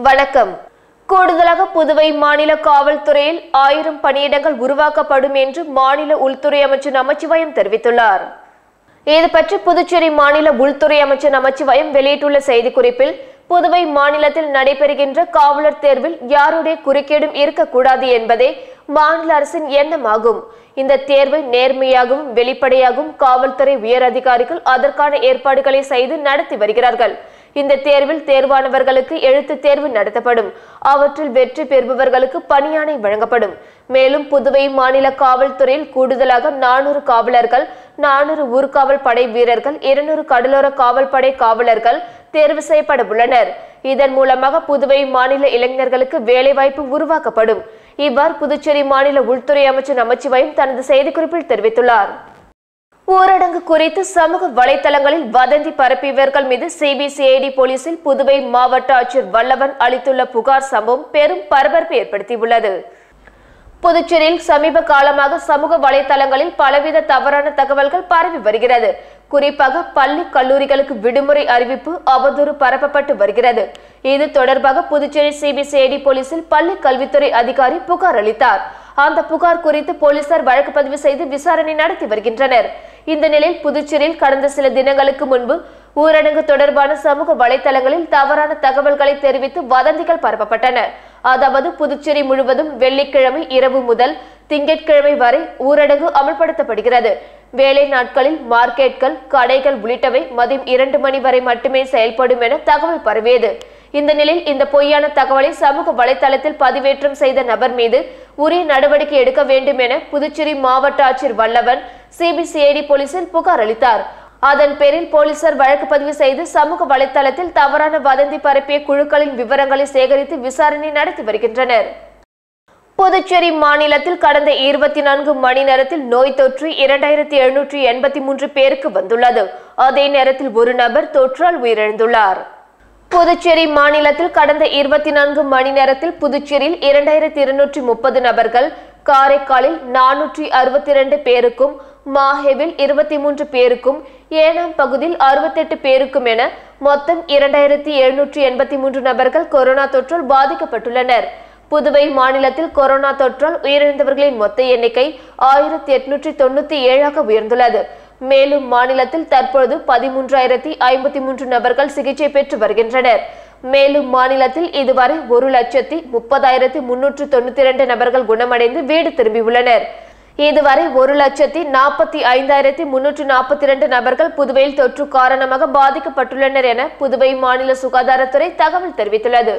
வணக்கம் கூடுதலாக புதுவை மாநில காவல்துறையில் ஆயிரம் பணியிடங்கள் உருவாக்கப்படும் என்று மாநில உள்துறை அமைச்சர் நமச்சிவாயம் தெரிவித்துள்ளார் இது பற்றி புதுச்சேரி மாநில உள்துறை அமைச்சர் நமச்சிவாயம் வெளியிட்டுள்ள செய்திக்குறிப்பில் புதுவை மாநிலத்தில் நடைபெறுகின்ற காவலர் தேர்வில் யாருடைய குறுக்கீடும் இருக்கக்கூடாது என்பதே மாநில அரசின் எண்ணமாகும் இந்த தேர்வை நேர்மையாகவும் வெளிப்படையாகவும் காவல்துறை உயர் அதிகாரிகள் அதற்கான ஏற்பாடுகளை செய்து நடத்தி வருகிறார்கள் இந்த தேர்வில் தேர்வானவர்களுக்கு எழுத்து தேர்வு நடத்தப்படும் அவற்றில் வெற்றி பெறுபவர்களுக்கு பணியாணை வழங்கப்படும் மேலும் புதுவை மாநில காவல்துறையில் கூடுதலாக நானூறு காவலர்கள் நானூறு ஊர்காவல் படை வீரர்கள் இருநூறு கடலோர காவல் படை காவலர்கள் தேர்வு செய்யப்பட உள்ளனர் இதன் மூலமாக புதுவை மாநில இளைஞர்களுக்கு வேலைவாய்ப்பு உருவாக்கப்படும் இவ்வாறு புதுச்சேரி மாநில உள்துறை அமைச்சர் நமச்சிவாயம் தனது செய்திக்குறிப்பில் தெரிவித்துள்ளார் ஊரடங்கு குறித்து சமூக வலைதளங்களில் வதந்தி பரப்பியவர்கள் மீது சிபிசிஐடி போலீசில் புதுவை மாவட்ட ஆட்சியர் வல்லவன் அளித்துள்ள புகார் சம்பவம் பெரும் பரபரப்பை ஏற்படுத்தியுள்ளது புதுச்சேரியில் சமீப காலமாக சமூக வலைதளங்களில் பலவித தவறான தகவல்கள் பரவி வருகிறது குறிப்பாக பள்ளி கல்லூரிகளுக்கு விடுமுறை அறிவிப்பு அவதூறு பரப்பப்பட்டு வருகிறது இது தொடர்பாக புதுச்சேரி சிபிசிஐடி போலீசில் பள்ளி கல்வித்துறை அதிகாரி புகார் அளித்தார் அந்த புகார் குறித்து போலீசார் வழக்கு பதிவு செய்து விசாரணை நடத்தி வருகின்றனர் இந்த நிலையில் புதுச்சேரியில் கடந்த சில தினங்களுக்கு முன்பு ஊரடங்கு தொடர்பான சமூக வலைதளங்களில் தவறான தகவல்களை தெரிவித்து வதந்திகள் பரப்பப்பட்டன அதாவது புதுச்சேரி முழுவதும் வெள்ளிக்கிழமை இரவு முதல் திங்கட்கிழமை வரை ஊரடங்கு அமல்படுத்தப்படுகிறது வேலை நாட்களில் மார்க்கெட்கள் கடைகள் உள்ளிட்டவை மதியம் இரண்டு மணி வரை மட்டுமே செயல்படும் என தகவல் பரவியது இந்த நிலையில் இந்த பொய்யான தகவலை சமூக வலைதளத்தில் பதிவேற்றம் செய்த நபர் மீது உரிய நடவடிக்கை எடுக்க வேண்டும் என புதுச்சேரி மாவட்ட ஆட்சியர் வல்லவன் சிபிசிஐடி போலீசில் புகார் அளித்தார் அதன் பேரில் போலீசார் வழக்கு பதிவு செய்து சமூக வலைதளத்தில் தவறான வதந்தி பரப்பிய குழுக்களின் விவரங்களை சேகரித்து விசாரணை நடத்தி வருகின்றனர் புதுச்சேரி மாநிலத்தில் கடந்த இருபத்தி நான்கு மணி நேரத்தில் நோய் தொற்று இரண்டாயிரத்தி எழுநூற்றி எண்பத்தி மூன்று பேருக்கு வந்துள்ளது அதே நேரத்தில் ஒரு நபர் தொற்றால் உயிரிழந்துள்ளார் புதுச்சேரி மாநிலத்தில் கடந்த இருபத்தி நான்கு மணி நேரத்தில் புதுச்சேரியில் இரண்டாயிரத்தி இருநூற்றி முப்பது நபர்கள் காரைக்காலில் நானூற்றி அறுபத்தி இரண்டு பேருக்கும் மாஹேவில் இருபத்தி மூன்று பேருக்கும் ஏனாம் பகுதியில் அறுபத்தெட்டு பேருக்கும் என மொத்தம் இரண்டாயிரத்தி எழுநூற்றி எண்பத்தி மூன்று நபர்கள் கொரோனா தொற்றால் பாதிக்கப்பட்டுள்ளனர் புதுவை மாநிலத்தில் கொரோனா தொற்றால் உயிரிழந்தவர்களின் மொத்த எண்ணிக்கை ஆயிரத்தி எட்நூற்றி தொண்ணூத்தி ஏழாக உயர்ந்துள்ளது மேலும் மாநிலத்தில் தற்பொழுது பதிமூன்றாயிரத்தி ஐம்பத்தி மூன்று நபர்கள் சிகிச்சை பெற்று வருகின்றனர் மேலும் மாநிலத்தில் இதுவரை ஒரு லட்சத்தி முப்பதாயிரத்தி முன்னூற்று தொண்ணூத்தி இரண்டு நபர்கள் குணமடைந்து வீடு திரும்பியுள்ளனர் இதுவரை ஒரு லட்சத்தி நாற்பத்தி ஐந்தாயிரத்தி முன்னூற்று நாற்பத்தி இரண்டு நபர்கள் புதுவையில் தொற்று காரணமாக பாதிக்கப்பட்டுள்ளனர் என புதுவை மாநில சுகாதாரத்துறை தகவல் தெரிவித்துள்ளது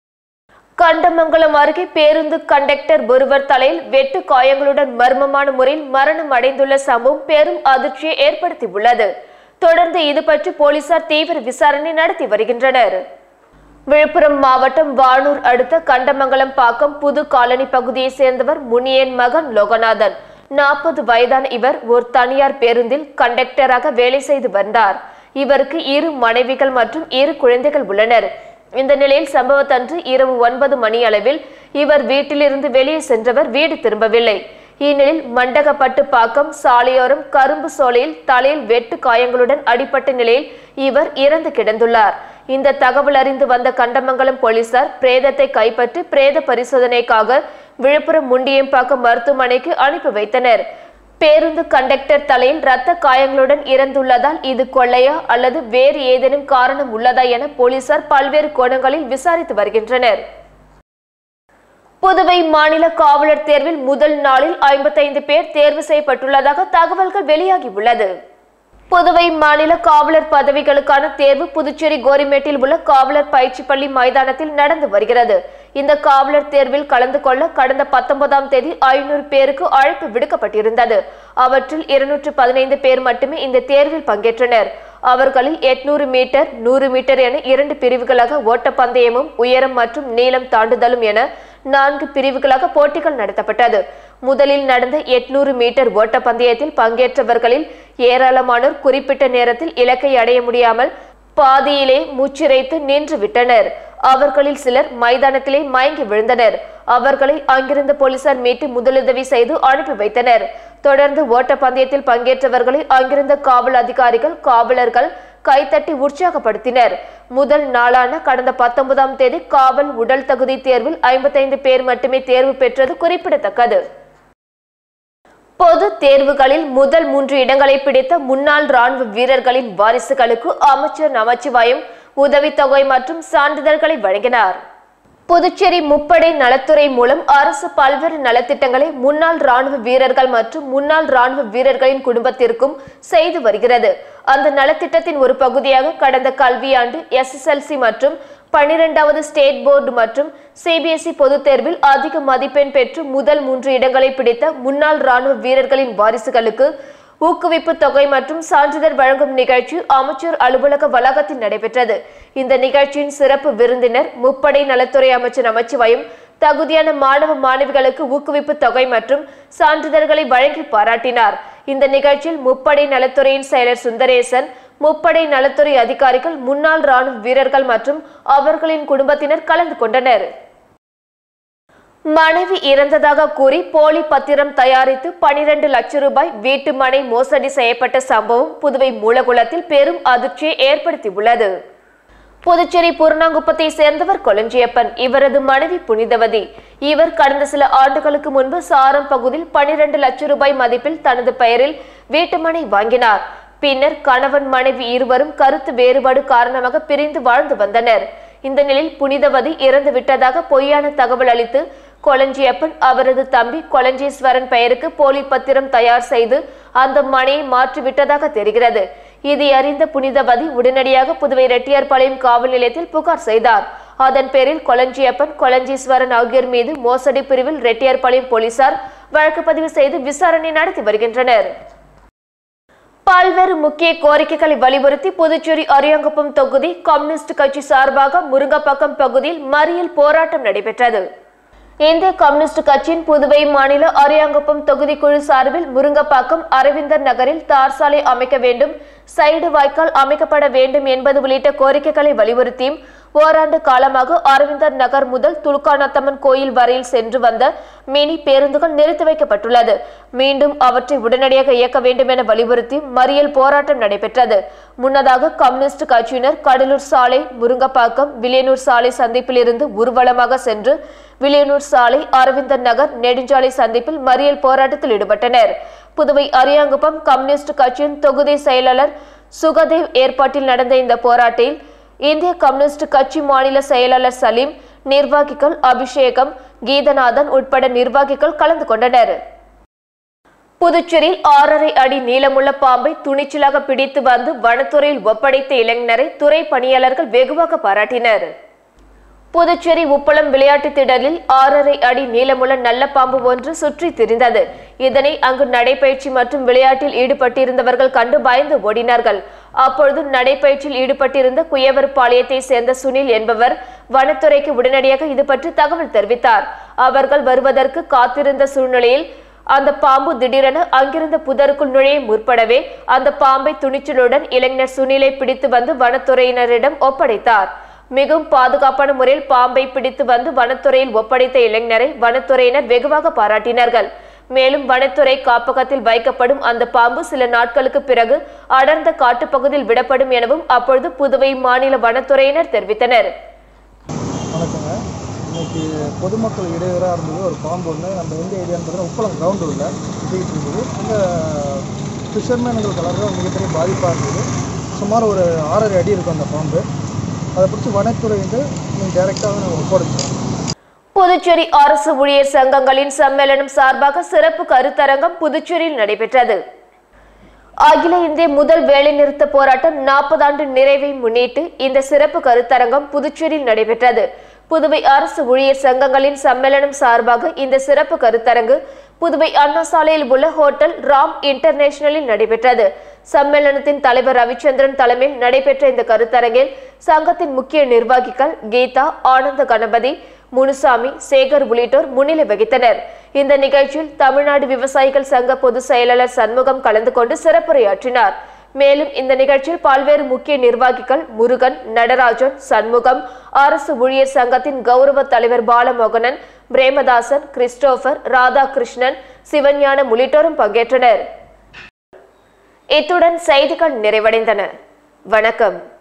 கண்டமங்கலம் அருகே பேருந்து கண்டக்டர் ஒருவர் தலையில் வெட்டு காயங்களுடன் மர்மமான முறையில் மரணம் அடைந்துள்ள சம்பவம் பெரும் அதிர்ச்சியை ஏற்படுத்தியுள்ளது தொடர்ந்து இது பற்றி போலீசார் தீவிர விசாரணை நடத்தி வருகின்றனர் விழுப்புரம் மாவட்டம் வானூர் அடுத்த கண்டமங்கலம் பாக்கம் புது காலனி பகுதியை சேர்ந்தவர் முனியன் மகன் லோகநாதன் நாற்பது வயதான இவர் ஒரு தனியார் பேருந்தில் கண்டக்டராக வேலை செய்து வந்தார் இவருக்கு இரு மனைவிகள் மற்றும் இரு குழந்தைகள் உள்ளனர் இந்த நிலையில் சம்பவத்தன்று இரவு ஒன்பது மணி அளவில் இவர் வீட்டிலிருந்து வெளியே சென்றவர் வீடு திரும்பவில்லை இந்நிலையில் மண்டகப்பட்டு பாக்கம் சாலையோரம் கரும்பு சோலையில் தலையில் வெட்டு காயங்களுடன் அடிபட்ட நிலையில் இவர் இறந்து கிடந்துள்ளார் இந்த தகவல் அறிந்து வந்த கண்டமங்கலம் போலீசார் பிரேதத்தை கைப்பற்றி பிரேத பரிசோதனைக்காக விழுப்புரம் முண்டியம்பாக்கம் மருத்துவமனைக்கு அனுப்பி வைத்தனர் பேருந்து கண்டக்டர் தலையில் இரத்த காயங்களுடன் இறந்துள்ளதால் இது கொள்ளையா அல்லது வேறு ஏதேனும் காரணம் உள்ளதா என போலீசார் பல்வேறு கோணங்களில் விசாரித்து வருகின்றனர் புதுவை மாநில காவலர் தேர்வில் முதல் நாளில் ஐம்பத்தைந்து பேர் தேர்வு செய்யப்பட்டுள்ளதாக தகவல்கள் வெளியாகியுள்ளது புதுவை மாநில காவலர் பதவிகளுக்கான தேர்வு புதுச்சேரி கோரிமேட்டில் உள்ள காவலர் பயிற்சி பள்ளி மைதானத்தில் நடந்து வருகிறது இந்த காவலர் தேர்வில் கலந்து கொள்ள கடந்த பத்தொன்பதாம் தேதி ஐநூறு பேருக்கு அழைப்பு விடுக்கப்பட்டிருந்தது அவற்றில் இருநூற்று பதினைந்து பேர் மட்டுமே இந்த தேர்வில் பங்கேற்றனர் அவர்களில் எட்நூறு மீட்டர் நூறு மீட்டர் என இரண்டு பிரிவுகளாக ஓட்டப்பந்தயமும் உயரம் மற்றும் நீளம் தாண்டுதலும் என நான்கு பிரிவுகளாக போட்டிகள் நடத்தப்பட்டது முதலில் நடந்த எட்நூறு மீட்டர் ஓட்டப்பந்தயத்தில் பங்கேற்றவர்களில் ஏராளமானோர் குறிப்பிட்ட நேரத்தில் இலக்கை அடைய முடியாமல் பாதியிலே மூச்சிறைத்து நின்று விட்டனர் அவர்களில் சிலர் மைதானத்திலே மயங்கி விழுந்தனர் அவர்களை அங்கிருந்த போலீசார் மீட்டு முதலுதவி செய்து அனுப்பி வைத்தனர் தொடர்ந்து ஓட்டப்பந்தயத்தில் பங்கேற்றவர்களை அங்கிருந்த காவல் அதிகாரிகள் காவலர்கள் கைத்தட்டி உற்சாகப்படுத்தினர் முதல் நாளான கடந்த பத்தொன்பதாம் தேதி காவல் உடல் தகுதி தேர்வில் ஐம்பத்தைந்து பேர் மட்டுமே தேர்வு பெற்றது குறிப்பிடத்தக்கது பொது தேர்வுகளில் முதல் மூன்று இடங்களை பிடித்த முன்னாள் ராணுவ வீரர்களின் வாரிசுகளுக்கு அமைச்சர் நமச்சிவாயம் உதவித்தொகை மற்றும் சான்றிதழ்களை வழங்கினார் புதுச்சேரி முப்படை நலத்துறை மூலம் அரசு பல்வேறு நலத்திட்டங்களை முன்னாள் ராணுவ வீரர்கள் மற்றும் முன்னாள் ராணுவ வீரர்களின் குடும்பத்திற்கும் செய்து வருகிறது அந்த நலத்திட்டத்தின் ஒரு பகுதியாக கடந்த கல்வியாண்டு எஸ்எஸ்எல்சி மற்றும் பனிரெண்டாவது ஸ்டேட் போர்டு மற்றும் சிபிஎஸ்இ பொதுத் தேர்வில் அதிக மதிப்பெண் பெற்று முதல் மூன்று இடங்களை பிடித்த முன்னாள் ராணுவ வீரர்களின் வாரிசுகளுக்கு ஊக்குவிப்பு தொகை மற்றும் சான்றிதழ் வழங்கும் நிகழ்ச்சி அமைச்சர் அலுவலக வளாகத்தில் நடைபெற்றது இந்த நிகழ்ச்சியின் சிறப்பு விருந்தினர் முப்படை நலத்துறை அமைச்சர் நமச்சிவாயும் தகுதியான மாணவ மாணவிகளுக்கு ஊக்குவிப்பு தொகை மற்றும் சான்றிதழ்களை வழங்கி பாராட்டினார் இந்த நிகழ்ச்சியில் முப்படை நலத்துறையின் செயலர் சுந்தரேசன் முப்படை நலத்துறை அதிகாரிகள் முன்னாள் ராணுவ வீரர்கள் மற்றும் அவர்களின் குடும்பத்தினர் கலந்து கொண்டனர் மனைவி இறந்ததாக கூறி போலி பத்திரம் தயாரித்து பனிரெண்டு லட்சம் ரூபாய் வீட்டு மனை மோசடி செய்யப்பட்ட சம்பவம் புதுவை மூலகுளத்தில் பெரும் அதிர்ச்சியை ஏற்படுத்தியுள்ளது புதுச்சேரி பூர்ணாங்குப்பத்தை சேர்ந்தவர் கொலஞ்சியப்பன் இவரது மனைவி புனிதவதி இவர் கடந்த சில ஆண்டுகளுக்கு முன்பு சாரம் பகுதியில் பனிரெண்டு லட்சம் ரூபாய் மதிப்பில் தனது பெயரில் வீட்டுமனை வாங்கினார் பின்னர் கணவன் மனைவி இருவரும் கருத்து வேறுபாடு காரணமாக பிரிந்து வாழ்ந்து வந்தனர் இந்த நிலையில் புனிதவதி இறந்து விட்டதாக பொய்யான தகவல் அளித்து கொளஞ்சியப்பன் அவரது தம்பி கொளஞ்சீஸ்வரன் பெயருக்கு போலி பத்திரம் தயார் செய்து அந்த மனையை மாற்றிவிட்டதாக தெரிகிறது இதை அறிந்த புனிதவதி உடனடியாக புதுவை ரெட்டியார்பாளையம் காவல் நிலையத்தில் புகார் செய்தார் அதன் பேரில் கொளஞ்சியப்பன் கொளஞ்சீஸ்வரன் ஆகியோர் மீது மோசடி பிரிவில் ரெட்டியார்பாளையம் போலீசார் வழக்கு பதிவு செய்து விசாரணை நடத்தி வருகின்றனர் பல்வேறு முக்கிய கோரிக்கைகளை வலியுறுத்தி புதுச்சேரி அரியாங்குப்பம் தொகுதி கம்யூனிஸ்ட் கட்சி சார்பாக முருங்கப்பாக்கம் பகுதியில் மறியல் போராட்டம் நடைபெற்றது இந்திய கம்யூனிஸ்ட் கட்சியின் புதுவை மாநில அரியாங்குப்பம் தொகுதி குழு சார்பில் முருங்கப்பாக்கம் அரவிந்தர் நகரில் தார் சாலை அமைக்க வேண்டும் சைடு வாய்க்கால் அமைக்கப்பட வேண்டும் என்பது உள்ளிட்ட கோரிக்கைகளை வலியுறுத்தியும் ஓராண்டு காலமாக அரவிந்தர் நகர் முதல் துலுக்கானத்தம்மன் கோயில் வரையில் சென்று வந்த மினி பேருந்துகள் நிறுத்தி வைக்கப்பட்டுள்ளது மீண்டும் அவற்றை உடனடியாக இயக்க வேண்டும் என வலியுறுத்தி மறியல் போராட்டம் நடைபெற்றது முன்னதாக கம்யூனிஸ்ட் கட்சியினர் கடலூர் சாலை முருங்கப்பாக்கம் வில்லியனூர் சாலை சந்திப்பிலிருந்து ஊர்வலமாக சென்று வில்லியனூர் சாலை அரவிந்தர் நகர் நெடுஞ்சாலை சந்திப்பில் மறியல் போராட்டத்தில் ஈடுபட்டனர் புதுவை அரியாங்குப்பம் கம்யூனிஸ்ட் கட்சியின் தொகுதி செயலாளர் சுகதேவ் ஏற்பாட்டில் நடந்த இந்த போராட்டத்தில் இந்திய கம்யூனிஸ்ட் கட்சி மாநில செயலாளர் சலீம் நிர்வாகிகள் அபிஷேகம் கீதநாதன் உட்பட நிர்வாகிகள் கலந்து கொண்டனர் புதுச்சேரியில் ஆறரை அடி நீளமுள்ள பாம்பை துணிச்சலாக பிடித்து வந்து வனத்துறையில் ஒப்படைத்த இளைஞரை துறை பணியாளர்கள் வெகுவாக பாராட்டினர் புதுச்சேரி உப்பளம் விளையாட்டு திடலில் ஆறரை அடி நீளமுள்ள நல்ல பாம்பு ஒன்று சுற்றி திரிந்தது இதனை அங்கு நடைபயிற்சி மற்றும் விளையாட்டில் ஈடுபட்டிருந்தவர்கள் கண்டு பயந்து ஓடினார்கள் அப்பொழுது நடைபயிற்சியில் ஈடுபட்டிருந்த குயவர் பாளையத்தை சேர்ந்த சுனில் என்பவர் வனத்துறைக்கு உடனடியாக இது பற்றி தகவல் தெரிவித்தார் அவர்கள் வருவதற்கு காத்திருந்த சூழ்நிலையில் அந்த பாம்பு திடீரென அங்கிருந்த புதருக்குள் நுழைய முற்படவே அந்த பாம்பை துணிச்சலுடன் இளைஞர் சுனிலை பிடித்து வந்து வனத்துறையினரிடம் ஒப்படைத்தார் மிகவும் பாதுகாப்பான முறையில் பாம்பை பிடித்து வந்து வனத்துறையில் ஒப்படைத்த இளைஞரை வனத்துறையினர் வெகுவாக பாராட்டினார்கள் மேலும் வனத்துறை காப்பகத்தில் வைக்கப்படும் அந்த பாம்பு சில நாட்களுக்கு பிறகு அடர்ந்த காட்டுப்பகுதியில் விடப்படும் எனவும் அப்பொழுது புதுவை மாநில வனத்துறையினர் தெரிவித்தனர் வணக்கங்க இன்னைக்கு பொதுமக்கள் இடையூறாக இருந்தது ஒரு பாம்பு ஒன்று நம்ம எந்த ஏரியான்னு பார்த்தீங்கன்னா உப்பளம் கிரவுண்டு உள்ள சுற்றிக்கிட்டு இருந்தது அந்த ஃபிஷர்மேனுங்களுக்கு எல்லாருக்கும் மிகப்பெரிய பாதிப்பாக இருந்தது சுமார் ஒரு ஆறரை அடி இருக்கும் அந்த பாம்பு அதை பிடிச்சி வனத்துறை வந்து நீங்கள் டைரெக்டாக ஒப்படைச்சிடும் புதுச்சேரி அரசு ஊழியர் சங்கங்களின் சம்மேளனம் சார்பாக சிறப்பு கருத்தரங்கம் புதுச்சேரியில் நடைபெற்றது அகில இந்திய முதல் வேலைநிறுத்த போராட்டம் நாற்பது ஆண்டு நிறைவை முன்னிட்டு இந்த சிறப்பு கருத்தரங்கம் புதுச்சேரியில் நடைபெற்றது புதுவை அரசு ஊழியர் சங்கங்களின் சம்மேளனம் சார்பாக இந்த சிறப்பு கருத்தரங்கு புதுவை அண்ணா சாலையில் உள்ள ஹோட்டல் ராம் இன்டர்நேஷனலில் நடைபெற்றது சம்மேளனத்தின் தலைவர் ரவிச்சந்திரன் தலைமையில் நடைபெற்ற இந்த கருத்தரங்கில் சங்கத்தின் முக்கிய நிர்வாகிகள் கீதா ஆனந்த கணபதி முனுசாமி சேகர் உள்ளிட்டோர் முன்னிலை வகித்தனர் இந்த நிகழ்ச்சியில் தமிழ்நாடு விவசாயிகள் சங்க பொதுச் செயலாளர் சண்முகம் கலந்து கொண்டு சிறப்புரையாற்றினார் மேலும் இந்த நிகழ்ச்சியில் பல்வேறு முக்கிய நிர்வாகிகள் முருகன் நடராஜன் சண்முகம் அரசு ஊழியர் சங்கத்தின் கௌரவ தலைவர் பாலமோகனன் பிரேமதாசன் கிறிஸ்டோபர் ராதாகிருஷ்ணன் சிவஞானம் உள்ளிட்டோரும் பங்கேற்றனர் இத்துடன் செய்திகள் நிறைவடைந்தன வணக்கம்